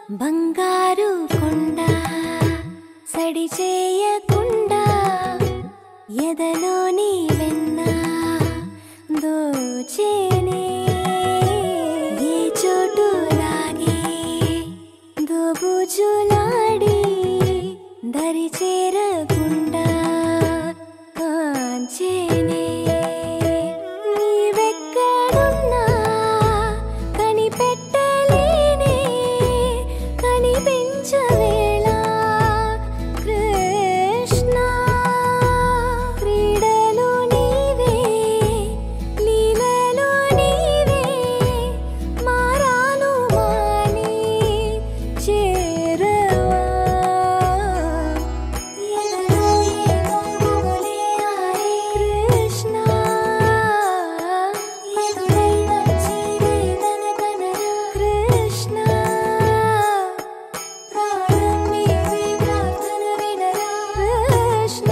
బంగారు కొండ సడి చేయకుండా ఎదలోని వెన్న దోచేనే ఏ చోటు లాగే దోబుజులాడి దరి చేరకుండా కాంచేనే నీవెక్కడున్నా కనిపెట్టలేనే కనిపించవేళ కృష్ణ క్రీడలు నీవే లీలలు నీవే మారాను మాని చేరవా ఎదలో ఏదో గుబులే ఆడే కృష్ణ ఎదురై వచ్చి వేదన కనరా కృష్ణ ప్రాణం నీవే ప్రార్థన వినరా కృష్ణ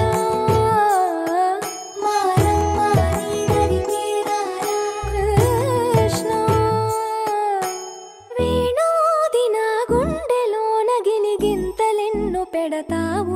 మారమ్మ నీ దరికి రారా కృష్ణ వేణోది నా గుండెలోన గిలిగింతలెన్ను పెడతావు